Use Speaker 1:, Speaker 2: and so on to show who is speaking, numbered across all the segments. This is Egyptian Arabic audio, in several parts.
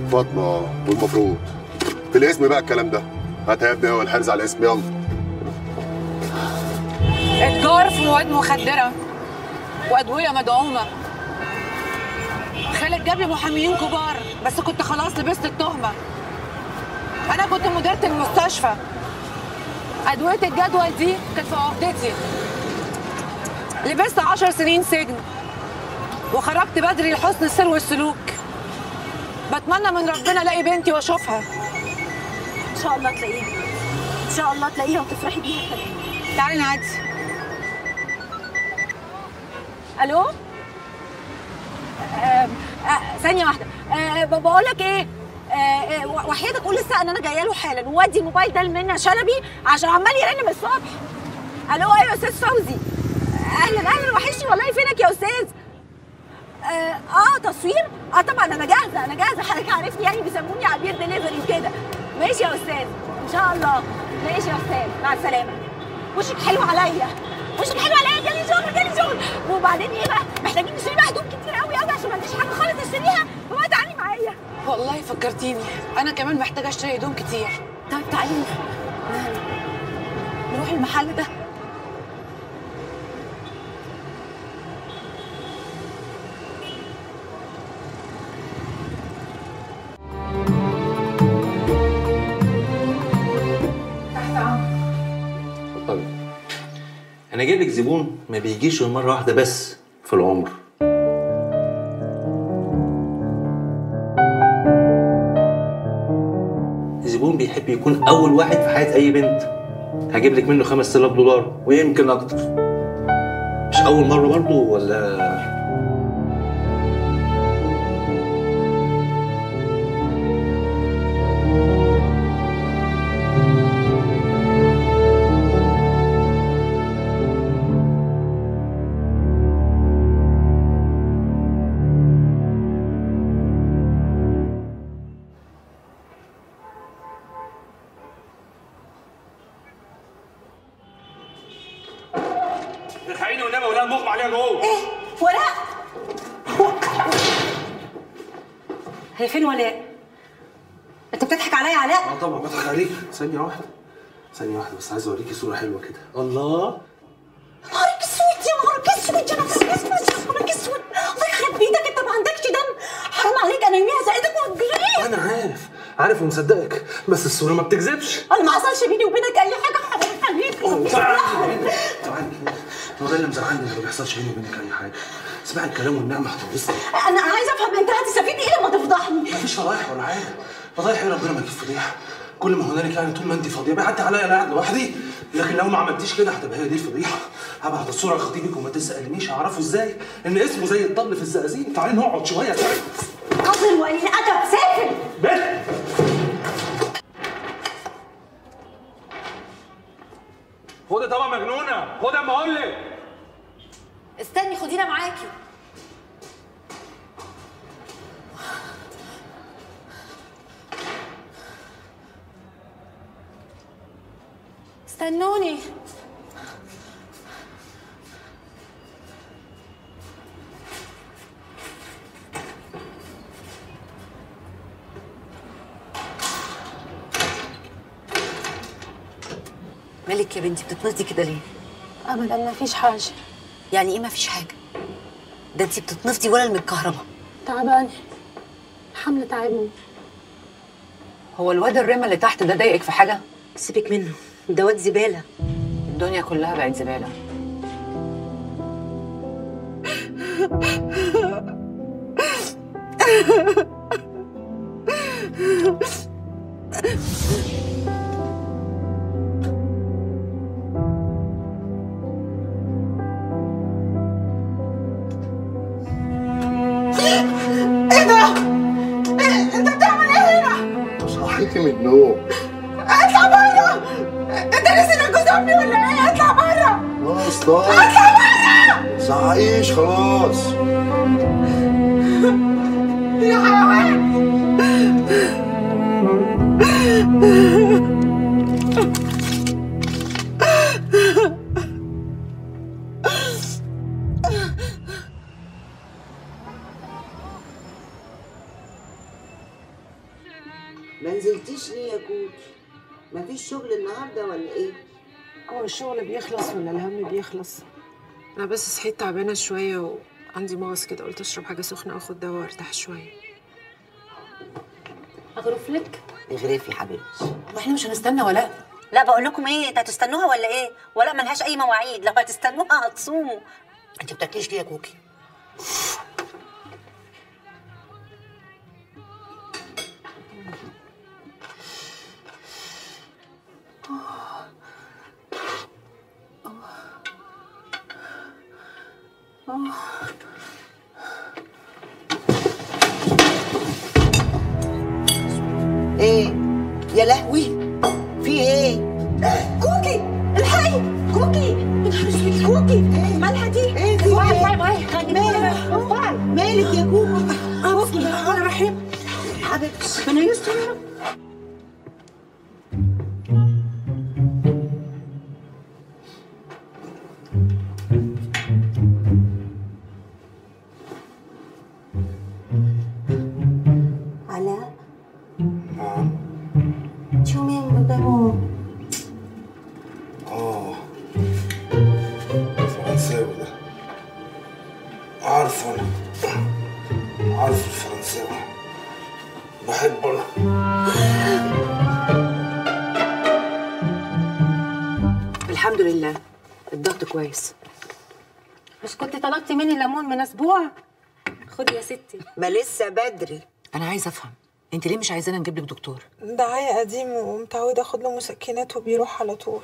Speaker 1: فاطمه والمفروض في الاسم بقى الكلام ده هات يا ابني هو الحرز على الاسم يلا
Speaker 2: اتجار في مواد مخدرة وأدوية مدعومة خالد جاب لي محاميين كبار بس كنت خلاص لبست التهمة أنا كنت مديرة المستشفى أدوية الجدول دي كانت في عقدتي لبست عشر سنين سجن وخرجت بدري لحسن السير والسلوك بتمنى من ربنا الاقي بنتي واشوفها
Speaker 3: ان شاء الله تلاقيها ان شاء الله تلاقيها وتفرحي بيها كمان
Speaker 2: تعالي نعدي
Speaker 3: الو آه، آه، ثانيه واحده آه، ب- بقول لك ايه آه، آه، و- وحياتك قول لسه ان انا جايه له حالا وودي الموبايل ده لمنى شلبي عشان عمال يرن من الصبح الو ايوه يا استاذ فوزي اهلا اهلا وحشني والله فينك يا استاذ اه, آه تصوير اه طبعا انا جاهزه انا جاهزه حضرتك عارفني يعني بيسموني عبير دليفري وكده ماشي يا استاذ ان شاء الله ماشي يا استاذ مع السلامه وشك حلو عليا وشك حلو عليا جالي شغل جالي شغل وبعدين ايه بقى محتاجين نشتري بقى هدوم كتير قوي قوي عشان ما عنديش حاجه خالص اشتريها فبقى تعالي معايا
Speaker 2: والله فكرتيني انا كمان محتاجه اشتري هدوم كتير
Speaker 3: طيب تعالي نروح المحل ده
Speaker 4: اتفضلي انا جايب لك زبون ما بيجيش غير مره واحده بس في العمر زبون بيحب يكون اول واحد في حياه اي بنت هجيب لك منه 5000 دولار ويمكن اكتر مش اول مره برضه ولا
Speaker 5: الحقيني والنبي ولا مغمى عليها جوه
Speaker 3: ايه ولاء هي فين ولاء انت بتضحك عليا يا علاء
Speaker 5: اه طبعا بضحك عليك ثانية واحدة ثانية واحدة بس عايز اوريكي صورة حلوة كده الله
Speaker 3: نهارك اسود يا نهارك اسود يا نهارك اسود يا نهارك اسود الله يخرب بيتك انت ما عندكش دم حرام عليك انا يوميها زقتك وهتجريت
Speaker 5: انا عارف عارف ومصدقك بس الصورة ما بتكذبش
Speaker 3: انا ما حصلش بيني وبينك اي حاجه حرام عليك
Speaker 5: تعالي هنا تعالي هنا هو ده اللي مزعلني ان ما بيحصلش بيني وبينك اي حاجة اسمعي الكلام والنعمة هتنبسطي
Speaker 3: انا عايزه افهم انت هتستفيد ايه لما تفضحني
Speaker 5: مفيش فضايح ولا حاجة فضايح ايه ربنا ما يجيب فضيحة كل ما هنالك يعني طول ما انت فاضية بيعدي عليا انا قاعد لوحدي لكن لو ما عملتيش كده هتبقى هي دي الفضيحة هبعت الصورة لخطيبك وما تسألنيش هعرفه ازاي ان اسمه زي الطبل في الزقازيق تعالي نقعد شوية تعالي
Speaker 3: قذر وقليل ادب سافل
Speaker 5: بس خدي طبعا مجنونة خدي اما اقول لك
Speaker 3: استني خدينا معاكي استنوني
Speaker 6: مالك يا بنتي بتتنطي كده ليه؟
Speaker 3: ابدا ما فيش حاجه
Speaker 6: يعني ايه مفيش حاجة؟ ده انتي بتتنفضي ولا المتكهربة
Speaker 3: تعبانه حمل تعبني
Speaker 2: هو الواد الرمى اللي تحت ده ضايقك في حاجه
Speaker 6: سيبك منه ده واد زبالة
Speaker 2: الدنيا كلها بقت زباله
Speaker 1: صحيتي من النوم
Speaker 3: اطلع بره انت لسه جوز امي ولا ايه اطلع بره
Speaker 1: خلاص طيب اطلع بره صحيش خلاص
Speaker 3: يا حيوان
Speaker 7: ما نزلتيش ليه يا كوكي مفيش شغل النهارده ولا ايه
Speaker 2: هو الشغل بيخلص ولا الهم بيخلص انا بس صحيت تعبانه شويه وعندي مغص كده قلت اشرب حاجه سخنه واخد دواء وارتاح شويه
Speaker 6: اغرف لك
Speaker 7: اغرفي حبيبتي
Speaker 2: واحنا مش هنستنى ولاء
Speaker 6: لا بقول لكم ايه انتوا هتستنوها ولا ايه ولا ملهاش اي مواعيد لو هتستنوها هتصوموا
Speaker 7: انت بتاكليش ليه يا كوكي ايه يا لهوي في ايه
Speaker 3: كوكي الحقي كوكي كوكي مالها دي
Speaker 7: ايه في
Speaker 3: واي
Speaker 7: ايه
Speaker 3: واي واي
Speaker 7: مالك مالك يا كوكي
Speaker 3: بسم الله الرحمن الرحيم
Speaker 7: حبيبتي
Speaker 3: ربنا يستر يا رب
Speaker 7: علاء شو مين بابا
Speaker 5: اه فرنساوي ده عارفه انا عارف الفرنساوي بحبه انا
Speaker 2: الحمد لله الضغط كويس
Speaker 3: مش كنت طلبتي مني ليمون من اسبوع خدي يا ستي
Speaker 7: ما لسه بدري
Speaker 2: انا عايزه افهم انت ليه مش عايزانا نجيب لك دكتور
Speaker 8: دعاية قديم ومتعودة اخد له مسكنات وبيروح على طول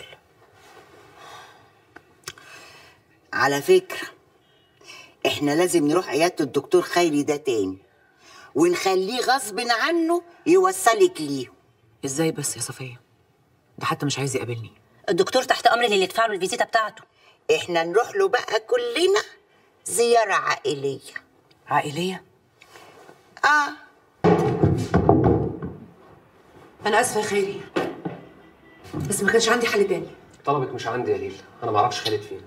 Speaker 7: على فكرة احنا لازم نروح عيادة الدكتور خيري ده تاني ونخليه غصب عنه يوصلك ليه
Speaker 2: ازاي بس يا صفيه ده حتى مش عايز يقابلني
Speaker 6: الدكتور تحت امر اللي يدفع له الفيزيتا بتاعته
Speaker 7: احنا نروح له بقى كلنا زيارة عائلية
Speaker 2: عائليه
Speaker 7: اه
Speaker 2: انا اسفه يا خيري بس ما كانش عندي حل تاني
Speaker 9: طلبك مش عندي يا ليل انا ما اعرفش خالد فين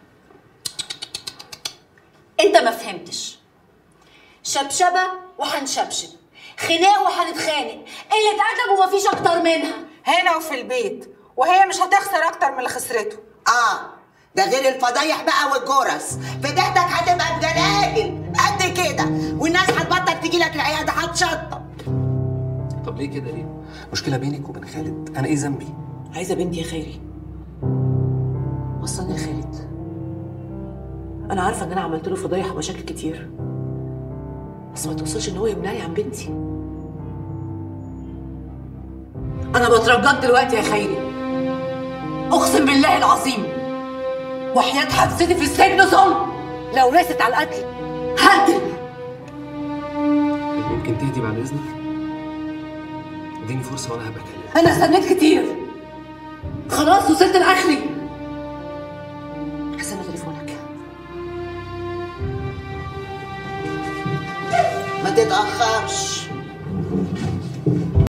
Speaker 6: انت ما فهمتش شبشبه وهنشبشب خناق وهنتخانق قله ادب ومفيش اكتر منها
Speaker 8: هنا وفي البيت وهي مش هتخسر اكتر من اللي خسرته
Speaker 7: اه ده غير الفضايح بقى والجرس فضيحتك هتبقى بجلاجل قد كده والناس هتبطل تجي لك العياده هتشطب
Speaker 9: طب ليه كده ليه مشكله بينك وبين خالد انا ايه ذنبي
Speaker 2: عايزه بنتي يا خيري وصلني لخالد انا عارفه ان انا عملت له فضايح ومشاكل كتير بس ما توصلش ان هو يمنعني عن بنتي انا بترجاك دلوقتي يا خيري اقسم بالله العظيم وحياة حبستي في السجن ظلم لو رست على القتل هقتل
Speaker 9: ممكن تهدي بعد اذنك اديني فرصه وانا هبقى اكلمك
Speaker 2: انا استنيت كتير خلاص وصلت لاخري حسن تليفونك
Speaker 7: ما تتاخرش